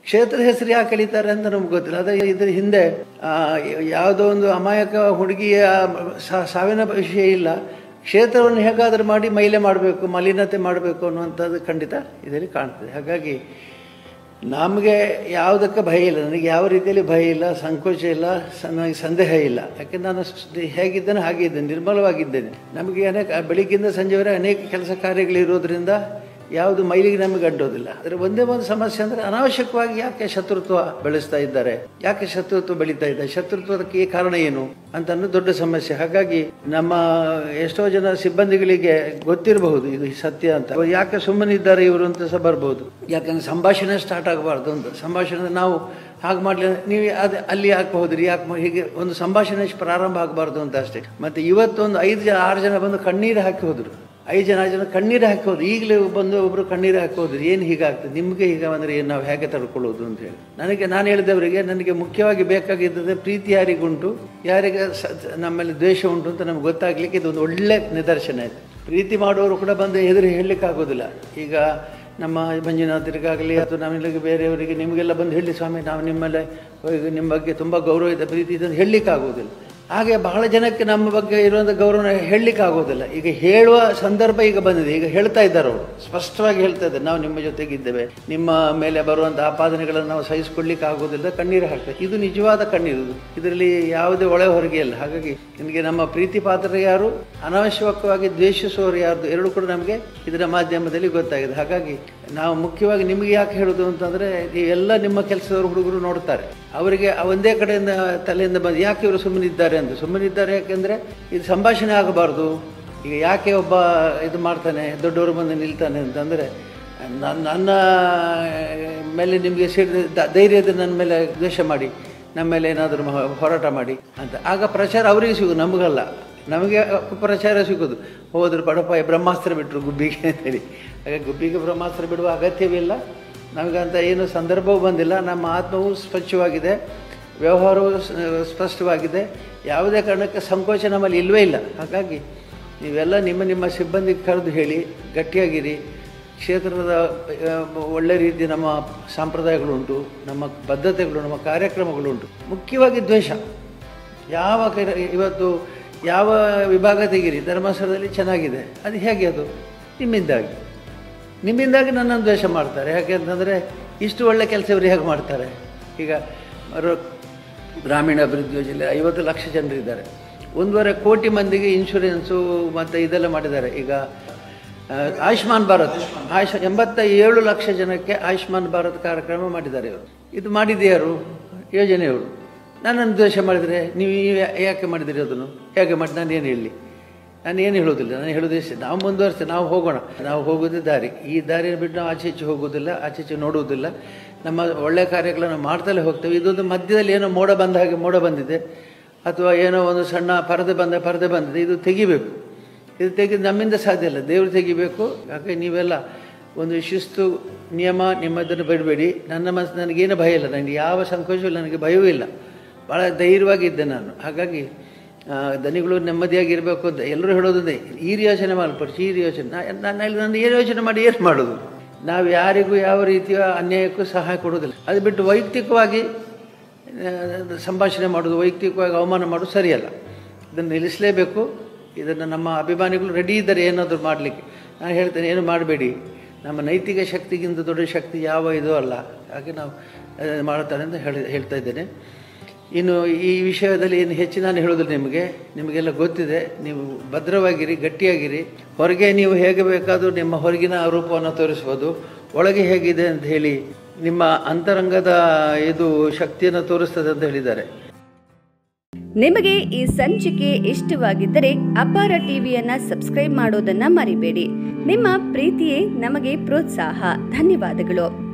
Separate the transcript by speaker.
Speaker 1: ಕ್ಷೇತ್ರ ಹೆಸರು ಯಾಕೆ ಕಳೀತಾರೆ ಅಂತ ನಮ್ಗೆ ಗೊತ್ತಿಲ್ಲ ಅದೇ ಇದ್ರ ಹಿಂದೆ ಆ, ಯಾವುದೋ ಒಂದು ಅಮಾಯಕ ಹುಡುಗಿಯ ಸಾ- ಸಾವಿನ ವಿಷಯ ಇಲ್ಲ ಕ್ಷೇತ್ರವನ್ನು ಹೇಗಾದರೂ ಮಾಡಿ ಮೈಲೆ ಮಾಡಬೇಕು ಮಲಿನತೆ ಮಾಡಬೇಕು ಅನ್ನುವಂಥದ್ದು ಖಂಡಿತ ಇದರಲ್ಲಿ ಕಾಣ್ತದೆ ಹಾಗಾಗಿ ನಮಗೆ ಯಾವುದಕ್ಕೆ ಭಯ ಇಲ್ಲ ನನಗೆ ಯಾವ ರೀತಿಯಲ್ಲಿ ಭಯ ಇಲ್ಲ ಸಂಕೋಚ ಇಲ್ಲ ಸ- ನನಗೆ ಸಂದೇಹ ಇಲ್ಲ ಯಾಕೆ ನಾನು ಸ್- ಹೇಗಿದ್ದೇನೆ ಹಾಗೆ ಇದ್ದೇನೆ ನಿರ್ಮಲವಾಗಿದ್ದೇನೆ ನಮಗೆ ಅನೇಕ ಬೆಳಿಗ್ಗಿಂದ ಸಂಜೆವರೆಗೆ ಅನೇಕ ಕೆಲಸ ಕಾರ್ಯಗಳಿರೋದ್ರಿಂದ ಯಾವುದು ಮೈಲಿಗೆ ನಮಗೆ ಅಡ್ಡೋದಿಲ್ಲ ಆದರೆ ಒಂದೇ ಒಂದು ಸಮಸ್ಯೆ ಅಂದರೆ ಅನಾವಶ್ಯಕವಾಗಿ ಯಾಕೆ ಶತ್ರುತ್ವ ಬೆಳೆಸ್ತಾ ಇದ್ದಾರೆ ಯಾಕೆ ಶತ್ರುತ್ವ ಬೆಳೀತಾ ಇದೆ ಶತ್ರುತ್ವಕ್ಕೆ ಕಾರಣ ಏನು ಅಂತ ಅನ್ನೋ ದೊಡ್ಡ ಸಮಸ್ಯೆ ಹಾಗಾಗಿ ನಮ್ಮ ಎಷ್ಟೋ ಜನ ಸಿಬ್ಬಂದಿಗಳಿಗೆ ಗೊತ್ತಿರಬಹುದು ಇದು ಸತ್ಯ ಅಂತ ಅವ್ರು ಯಾಕೆ ಸುಮ್ಮನಿದ್ದಾರೆ ಇವರು ಅಂತ ಸಹ ಬರ್ಬೋದು ಯಾಕಂದ್ರೆ ಸಂಭಾಷಣೆ ಸ್ಟಾರ್ಟ್ ಆಗಬಾರ್ದು ಅಂತ ಸಂಭಾಷಣೆ ನಾವು ಹಾಗೆ ಮಾಡಲಿ ನೀವು ಅದು ಅಲ್ಲಿ ಯಾಕೆ ಹೋದ್ರಿ ಯಾಕೆ ಮಾ- ಹೀಗೆ ಒಂದು ಸಂಭಾಷಣೆ ಪ್ರಾರಂಭ ಆಗಬಾರ್ದು ಅಂತ ಅಷ್ಟೇ ಮತ್ತೆ ಇವತ್ತೊಂದು ಐದು ಜನ ಆರು ಜನ ಬಂದು ಕಣ್ಣೀರು ಹಾಕಿ ಹೋದ್ರು ಐದು ಜನ ಆರು ಜನ ಕಣ್ಣೀರು ಹಾಕಿ ಹೋದ್ರು ಈಗಲೇ ಬಂದು ಒಬ್ರು ಕಣ್ಣೀರು ಹಾಕಿ ಹೋದ್ರು ಏನು ಹೀಗಾಗ್ತದೆ ನಿಮಗೆ ಹೀಗೆ ಅಂದರೆ ಏನು ನಾವು ಹೇಗೆ ತಡ್ಕೊಳ್ಳೋದು ಅಂತ ಹೇಳಿ ನನಗೆ ನಾನು ಹೇಳಿದವರಿಗೆ ನನಗೆ ಮುಖ್ಯವಾಗಿ ಬೇಕಾಗಿದ್ದದೆ ಪ್ರೀತಿ ಯಾರಿಗುಂಟು ಯಾರಿಗೆ ಸ- ನಮ್ಮಲ್ಲಿ ದ್ವೇಷ ಉಂಟು ಅಂತ ನಮ್ಗೆ ಗೊತ್ತಾಗ್ಲಿಕ್ಕೆ ಇದು ಒಂದು ಒಳ್ಳೆ ನಿದರ್ಶನ ಇದೆ ಪ್ರೀತಿ ಮಾಡುವವರು ಕೂಡ ಬಂದು ಎದುರು ಹೇಳಲಿಕ್ಕೆ ಆಗೋದಿಲ್ಲ ಈಗ ನಮ್ಮ ಮಂಜುನಾಥರಿಗಾಗಲಿ ಅಥವಾ ನಮಗೆ ಬೇರೆಯವರಿಗೆ ನಿಮಗೆಲ್ಲ ಬಂದು ಹೇಳಿ ಸ್ವಾಮಿ ನಾವು ನಿಮ್ಮಲ್ಲೇ ಈಗ ನಿಮ್ಮ ಬಗ್ಗೆ ತುಂಬ ಗೌರವ ಇದೆ ಪ್ರೀತಿ ಇದೆ ಅಂತ ಹೇಳಲಿಕ್ಕೆ ಆಗೋದಿಲ್ಲ ಹಾಗೆ ಬಹಳ ಜನಕ್ಕೆ ನಮ್ಮ ಬಗ್ಗೆ ಇರುವಂಥ ಗೌರವನ ಹೇಳಲಿಕ್ಕೆ ಆಗೋದಿಲ್ಲ ಈಗ ಹೇಳುವ ಸಂದರ್ಭ ಈಗ ಬಂದಿದೆ ಈಗ ಹೇಳ್ತಾ ಇದ್ದಾರೆ ಅವರು ಸ್ಪಷ್ಟವಾಗಿ ಹೇಳ್ತಾ ಇದ್ದಾರೆ ನಾವು ನಿಮ್ಮ ಜೊತೆಗಿದ್ದೇವೆ ನಿಮ್ಮ ಮೇಲೆ ಬರುವಂಥ ಆಪಾದನೆಗಳನ್ನು ನಾವು ಸಹಿಸಿಕೊಳ್ಳಿಕ್ಕೆ ಆಗೋದಿಲ್ಲ ಕಣ್ಣೀರು ಹಾಕ್ತೇವೆ ಇದು ನಿಜವಾದ ಕಣ್ಣೀರು ಇದರಲ್ಲಿ ಯಾವುದೇ ಒಳೆ ಹೊರಗೆ ಇಲ್ಲ ಹಾಗಾಗಿ ನಿಮಗೆ ನಮ್ಮ ಪ್ರೀತಿ ಪಾತ್ರರು ಯಾರು ಅನಾವಶ್ಯಕವಾಗಿ ದ್ವೇಷಿಸುವವರು ಯಾರು ಎರಡು ಕೂಡ ನಮಗೆ ಇದರ ಮಾಧ್ಯಮದಲ್ಲಿ ಗೊತ್ತಾಗಿದೆ ಹಾಗಾಗಿ ನಾವು ಮುಖ್ಯವಾಗಿ ನಿಮಗೆ ಯಾಕೆ ಹೇಳೋದು ಅಂತಂದರೆ ಎಲ್ಲ ನಿಮ್ಮ ಕೆಲಸದವರು ಹುಡುಗರು ನೋಡ್ತಾರೆ ಅವರಿಗೆ ಆ ಒಂದೇ ಕಡೆಯಿಂದ ತಲೆಯಿಂದ ಬಂದು ಯಾಕೆ ಇವರು ಸುಮ್ಮನಿದ್ದಾರೆ ಅಂತ ಸುಮ್ಮನಿದ್ದಾರೆ ಯಾಕೆಂದರೆ ಇದು ಸಂಭಾಷಣೆ ಆಗಬಾರ್ದು ಈಗ ಯಾಕೆ ಒಬ್ಬ ಇದು ಮಾಡ್ತಾನೆ ದೊಡ್ಡವರು ಬಂದು ನಿಲ್ತಾನೆ ಅಂತಂದರೆ ನನ್ನ ನನ್ನ ಮೇಲೆ ನಿಮಗೆ ಸಿಡಿದ ದ- ಧೈರ್ಯದ ನನ್ನ ಮೇಲೆ ದ್ವೇಷ ಮಾಡಿ ನಮ್ಮ ಮೇಲೆ ಏನಾದರೂ ಹೋರಾಟ ಮಾಡಿ ಅಂತ ಆಗ ಪ್ರಚಾರ ಅವರಿಗೆ ಸಿಗೋದು ನಮಗಲ್ಲ ನಮಗೆ ಪ್ರಚಾರ ಸಿಗೋದು ಹೋದ್ರು ಪಡಪ ಬ್ರಹ್ಮಾಸ್ತ್ರ ಬಿಟ್ಟರು ಗುಬ್ಬಿಗೆ ಅಂತೇಳಿ ಹಾಗೆ ಗುಬ್ಬಿಗೆ ಬ್ರಹ್ಮಾಸ್ತ್ರ ಬಿಡುವ ಅಗತ್ಯವಿಲ್ಲ ನಮಗಂತ ಏನು ಸಂದರ್ಭವೂ ಬಂದಿಲ್ಲ ನಮ್ಮ ಆತ್ಮವು ಸ್ವಚ್ಛವಾಗಿದೆ ವ್ಯವಹಾರವು ಸ- ಸ್ಪಷ್ಟವಾಗಿದೆ ಯಾವುದೇ ಕಾರಣಕ್ಕೆ ಸಂಕೋಚ ನಮ್ಮಲ್ಲಿ ಇಲ್ಲವೇ ಇಲ್ಲ ಹಾಗಾಗಿ ನೀವೆಲ್ಲ ನಿಮ್ಮ ನಿಮ್ಮ ಸಿಬ್ಬಂದಿಗೆ ಕರೆದು ಹೇಳಿ ಗಟ್ಟಿಯಾಗಿರಿ ಕ್ಷೇತ್ರದ ಆ, ಒಳ್ಳೆ ರೀತಿ ನಮ್ಮ ಸಂಪ್ರದಾಯಗಳುಂಟು ನಮ್ಮ ಬದ್ಧತೆಗಳು ನಮ್ಮ ಕಾರ್ಯಕ್ರಮಗಳುಂಟು ಮುಖ್ಯವಾಗಿ ದ್ವೇಷ ಯಾವ ಕೈ- ಇವತ್ತು ಯಾವ ವಿಭಾಗ ತೆಗಿರಿ ಧರ್ಮಸ್ಥಳದಲ್ಲಿ ಚೆನ್ನಾಗಿದೆ ಅದು ಹೇಗೆ ಅದು ನಿಮ್ಮಿಂದಾಗಿ ನಿಮ್ಮಿಂದಾಗಿ ನನ್ನನ್ನು ದ್ವೇಷ ಮಾಡ್ತಾರೆ ಯಾಕೆ ಅಂತಂದರೆ ಇಷ್ಟು ಒಳ್ಳೆ ಕೆಲಸ ಇವರು ಹೇಗೆ ಮಾಡ್ತಾರೆ ಈಗ ರೋ- ಗ್ರಾಮೀಣ ಅಭಿವೃದ್ಧಿ ಯೋಜನೆ ಐವತ್ತು ಲಕ್ಷ ಜನರಿದ್ದಾರೆ ಒಂದೂವರೆ ಕೋಟಿ ಮಂದಿಗೆ ಇನ್ಶೂರೆನ್ಸು ಮತ್ತು ಇದೆಲ್ಲ ಮಾಡಿದ್ದಾರೆ ಈಗ ಆ, ಆಯುಷ್ಮಾನ್ ಭಾರತ್ ಆಯುಷ್ ಎಂಬತ್ತ ಏಳು ಲಕ್ಷ ಜನಕ್ಕೆ ಆಯುಷ್ಮಾನ್ ಭಾರತ್ ಕಾರ್ಯಕ್ರಮ ಮಾಡಿದ್ದಾರೆ ಇವರು ಇದು ಮಾಡಿದ್ಯಾರು ಯೋಜನೆಯವರು ನನ್ನನ್ನು ದ್ವೇಷ ಮಾಡಿದರೆ ನೀವು ಯಾ- ಯಾಕೆ ಮಾಡಿದಿರಿ ಅದನ್ನು ಹೇಗೆ ಮಾಡಿ ನಾನು ಏನು ಹೇಳಲಿ ನಾನು ಏನು ಹೇಳೋದಿಲ್ಲ ನಾನು ಹೇಳೋದು ಇಷ್ಟೇ ನಾವು ಮುಂದುವರಿಸ್ತೇವೆ ನಾವು ಹೋಗೋಣ ನಾವು ಹೋಗೋದೇ ದಾರಿ ಈ ದಾರಿಯನ್ನು ಬಿಟ್ಟು ನಾವು ಆಚೆ ಈಚೆ ಹೋಗೋದಿಲ್ಲ ಆಚೆ ಈಚೆ ನೋಡುವುದಿಲ್ಲ ನಮ್ಮ ಒಳ್ಳೆಯ ಕಾರ್ಯಗಳನ್ನು ಮಾಡ್ತಲೇ ಹೋಗ್ತೇವೆ ಇದೊಂದು ಮಧ್ಯದಲ್ಲಿ ಏನೋ ಮೋಡ ಬಂದ ಹಾಗೆ ಮೋಡ ಬಂದಿದೆ ಅಥವಾ ಏನೋ ಒಂದು ಸಣ್ಣ ಪರದೆ ಬಂದ ಪರದೆ ಬಂದಿದೆ ಇದು ತೆಗಿಬೇಕು ಇದು ತೆಗೆದು ನಮ್ಮಿಂದ ಸಾಧ್ಯ ಇಲ್ಲ ದೇವರು ತೆಗಿಬೇಕು ಯಾಕೆ ನೀವೆಲ್ಲ ಒಂದು ಶಿಸ್ತು ನಿಯಮ ನಿಮ್ಮದನ್ನು ಬಿಡಬೇಡಿ ನನ್ನ ಮನಸ್ಸು ನನಗೇನು ಭಯ ಇಲ್ಲ ನನಗೆ ಯಾವ ಸಂಕೋಚವೂ ಇಲ್ಲ ನನಗೆ ಭಯವೂ ಇಲ್ಲ ಭಾಳ ಧೈರ್ಯವಾಗಿದ್ದೆ ನಾನು ಹಾಗಾಗಿ ಆ, ದನಿಗಳು ನೆಮ್ಮದಿಯಾಗಿರಬೇಕು ಅಂತ ಎಲ್ಲರೂ ಹೇಳೋದೇ ಈ ಯೋಚನೆ ಮಾಡಲ್ಪಡಿಸಿ ಈ ಯೋಚನೆ ನಾ- ನಾನು ಹೇಳಿ ನಾನು ಏನು ಯೋಚನೆ ಮಾಡಿ ಏನು ಮಾಡೋದು ನಾವು ಯಾರಿಗೂ ಯಾವ ರೀತಿಯ ಅನ್ಯಾಯಕ್ಕೂ ಸಹಾಯ ಕೊಡೋದಿಲ್ಲ ಅದು ಬಿಟ್ಟು ವೈಯಕ್ತಿಕವಾಗಿ ಆ, ಸಂಭಾಷಣೆ ಮಾಡೋದು ವೈಯಕ್ತಿಕವಾಗಿ ಅವಮಾನ ಮಾಡೋದು ಸರಿಯಲ್ಲ ಇದನ್ನು ನಿಲ್ಲಿಸಲೇಬೇಕು ಇದನ್ನು ನಮ್ಮ ಅಭಿಮಾನಿಗಳು ರೆಡಿ ಇದ್ದಾರೆ ಏನಾದರೂ ಮಾಡಲಿಕ್ಕೆ ನಾನು ಹೇಳ್ತೇನೆ ಏನು ಮಾಡಬೇಡಿ ನಮ್ಮ ನೈತಿಕ ಶಕ್ತಿಗಿಂತ ದೊಡ್ಡ ಶಕ್ತಿ ಯಾವ ಇದು ಅಲ್ಲ ಹಾಗೆ ನಾವು ಆ, ಮಾಡ್ತಾರೆ ಅಂತ ಹೇಳಿ ಹೇಳ್ತಾ ಇದ್ದೇನೆ ಇನ್ನು ಈ ವಿಷಯದಲ್ಲಿ ಏನು ಹೆಚ್ಚು ನಾನು ಹೇಳೋದಿಲ್ಲ ನಿಮಗೆ ನಿಮಗೆಲ್ಲ ಗೊತ್ತಿದೆ ನೀವು ಭದ್ರವಾಗಿರಿ ಗಟ್ಟಿಯಾಗಿರಿ ಹೊರಗೆ ನೀವು ಹೇಗೆ ಬೇಕಾದರೂ ನಿಮ್ಮ ಹೊರಗಿನ ರೂಪವನ್ನು ತೋರಿಸ್ಬೋದು ಒಳಗೆ ಹೇಗಿದೆ ಅಂತ ಹೇಳಿ ನಿಮ್ಮ ಅಂತರಂಗದ ಇದು ಶಕ್ತಿಯನ್ನು ತೋರಿಸ್ತದೆ ಅಂತ ಹೇಳಿದ್ದಾರೆ
Speaker 2: ನಿಮಗೆ ಈ ಸಂಚಿಕೆ ಇಷ್ಟವಾಗಿದ್ದರೆ ಅಪಾರ ಟಿವಿಯನ್ನ ಸಬ್ಸ್ಕ್ರೈಬ್ ಮಾಡೋದನ್ನ ಮರಿಬೇಡಿ ನಿಮ್ಮ ಪ್ರೀತಿಯೇ ನಮಗೆ ಪ್ರೋತ್ಸಾಹ ಧನ್ಯವಾದಗಳು